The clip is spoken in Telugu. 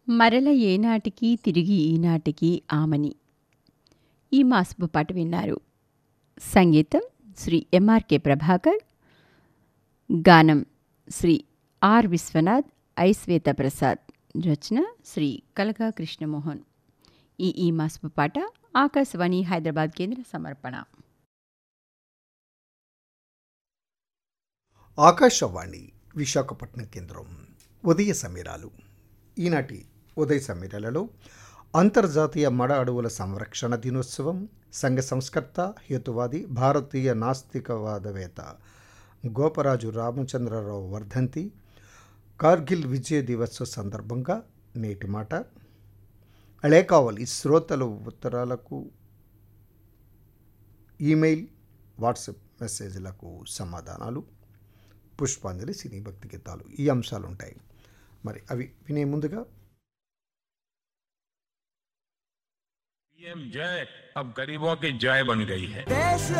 మరల ఏనాటికి తిరిగి ఈనాటికి ఆమని ఈ మాసపు పాట విన్నారు సంగీతం శ్రీ ఎంఆర్కే ప్రభాకర్ గానం శ్రీ ఆర్ విశ్వనాథ్ ఐ శ్వేత ప్రసాద్ రచన శ్రీ కలకా కృష్ణమోహన్ ఈ ఈ మాసపు పాట ఆకాశవాణి హైదరాబాద్ కేంద్ర సమర్పణ ఆకాశవాణి విశాఖపట్నం కేంద్రం ఉదయ సమీరాలు ఈనాటి ఉదయ సమీరాలలో అంతర్జాతీయ మడ అడవుల సంరక్షణ దినోత్సవం సంఘ సంస్కర్త హేతువాది భారతీయ నాస్తికవాదవేత్త గోపరాజు రామచంద్రరావు వర్ధంతి కార్గిల్ విజయ దివస్ సందర్భంగా నేటి మాట అలే కావాలి శ్రోతలు ఉత్తరాలకు ఈమెయిల్ వాట్సాప్ మెసేజ్లకు సమాధానాలు పుష్పాంజలి సినీ భక్తి గీతాలు ఈ అంశాలు ఉంటాయి మరి అవి వినే ముందుగా पीएम जय अब गरीबों की जय बन गई है देश